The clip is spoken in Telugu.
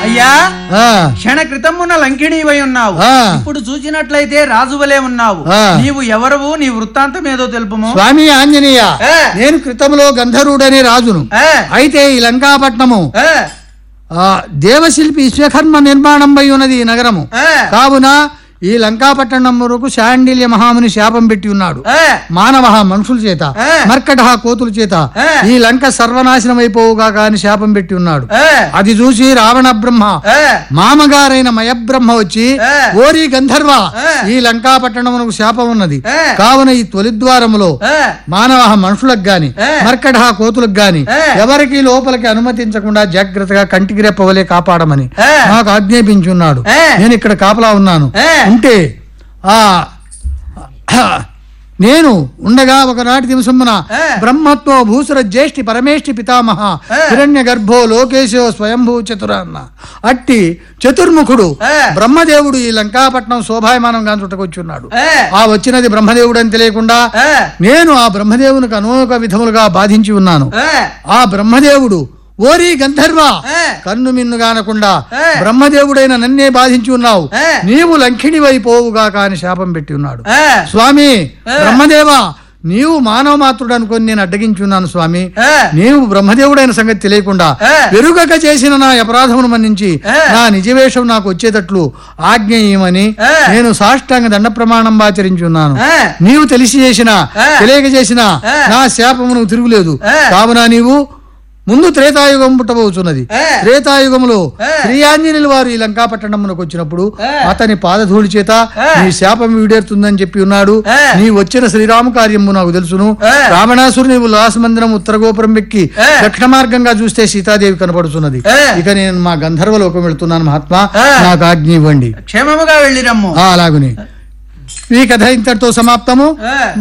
అయ్యా ఆ, క్షణ క్రితమున్న లంకిణీవై ఉన్నావు ఆ. ఇప్పుడు చూసినట్లయితే రాజువలే ఉన్నావు ఆ. నీవు ఎవరవు నీ వృత్తాంతం ఏదో తెలుపుము స్వామి ఆంజనేయ ఆ. నేను క్రితంలో గంధర్వుడనే రాజును ఆ, అయితే ఈ లంకాపట్నము ఆ, ఆ, దేవశిల్పి విశ్వకర్మ నిర్మాణంపై ఉన్నది ఈ నగరము ఆ, కావున ఈ లంకాపట్టణం వరకు శాండిల్య మహాముని శాపం పెట్టి ఉన్నాడు ఆ, మానవ మనుషుల చేత ఆ. మర్కట కోతుల చేత ఆ. ఈ లంక సర్వనాశనం అయిపోవుగా అని శాపం పెట్టి ఉన్నాడు ఆ, అది చూసి రావణ బ్రహ్మ ఆ, మామగారైన మయబ్రహ్మ వచ్చి ఆ. ఓరి గంధర్వ ఆ. ఈ లంకాపట్టణమునకు శాపం ఉన్నది ఆ. కావున ఈ తొలిద్వారములో ఆ, మానవ మనుషులకు గాని ఆ. మర్కట కోతులకు గాని ఆ. ఎవరికి లోపలికి అనుమతించకుండా జాగ్రత్తగా కంటికి రెప్పవలే కాపాడమని ఆ. నాకు ఆజ్ఞాపించున్నాడు ఆ. నేను ఇక్కడ కాపలా ఉన్నాను ఆ. ఉంటే ఆ నేను ఉండగా ఒకనాటి దివసమున ఆ. బ్రహ్మత్వ భూసుర జ్యేష్ఠి పరమేష్ఠి పితామహ ఆ. హిరణ్య గర్భో లోకేశో స్వయంభూ చతురాన్న అట్టి చతుర్ముఖుడు ఆ. బ్రహ్మదేవుడు ఈ లంకాపట్నం శోభాయమానంగా చుట్టకొచ్చున్నాడు ఆ, ఆ వచ్చినది బ్రహ్మదేవుడు అని తెలియకుండా ఆ, నేను ఆ బ్రహ్మదేవునికి అనేక విధములుగా బాధించి ఉన్నాను ఆ, ఆ బ్రహ్మదేవుడు ఓరి గంధర్వ ఆ. కన్ను మిన్నుగానకుండా ఆ. బ్రహ్మదేవుడైన నన్నే బాధించి ఉన్నావు ఆ. నీవు లంకిణివైపోవుగా కాని శాపం పెట్టి ఉన్నాడు ఆ, స్వామి ఆ. బ్రహ్మదేవ నీవు మానవ మాత్రుడు అనుకొని నేను అడ్డగించున్నాను స్వామి ఆ, నీవు బ్రహ్మదేవుడైన సంగతి తెలియకుండా ఆ. వెరుగక చేసిన నా అపరాధమును మన్నించి ఆ. నా నిజవేషం నాకు వచ్చేటట్లు ఆజ్ఞ ఇయ్యమని ఆ. నేను సాష్టాంగ దండ ప్రమాణం ఆచరించి ఉన్నాను ఆ, నీవు తెలిసి చేసిన ఆ. తెలియక చేసిన ఆ. నా శాపము నువ్వు తిరుగులేదు ఆ. కావున నీవు ముందు త్రేతాయుగం పుట్టబోతున్నది ఆ. త్రేతాయుగములో ఆ. శ్రీయాంజనేయుల వారు ఈ లంకాపట్టణమునకు వచ్చినప్పుడు ఆ. అతని పాదధూళి చేత ఆ. నీ శాపం వీడేరుతుందని చెప్పి ఉన్నాడు ఆ. నీ వచ్చిన శ్రీరామ కార్యము నాకు తెలుసును ఆ. రావణాసురు నీవు మందిరం ఉత్తర గోపురం ఎక్కి ఆ. దక్షిణ మార్గంగా చూస్తే సీతాదేవి కనపడుతున్నది ఆ. ఇక నేను మా గంధర్వ లోకం వెళుతున్నాను మహాత్మా ఆ. నాకు ఆజ్ఞ ఇవ్వండి క్షేమముగా వెళ్ళిరమ్ము ఆ, అలాగుని ఈ కథ ఇంతటితో సమాప్తము ఆ.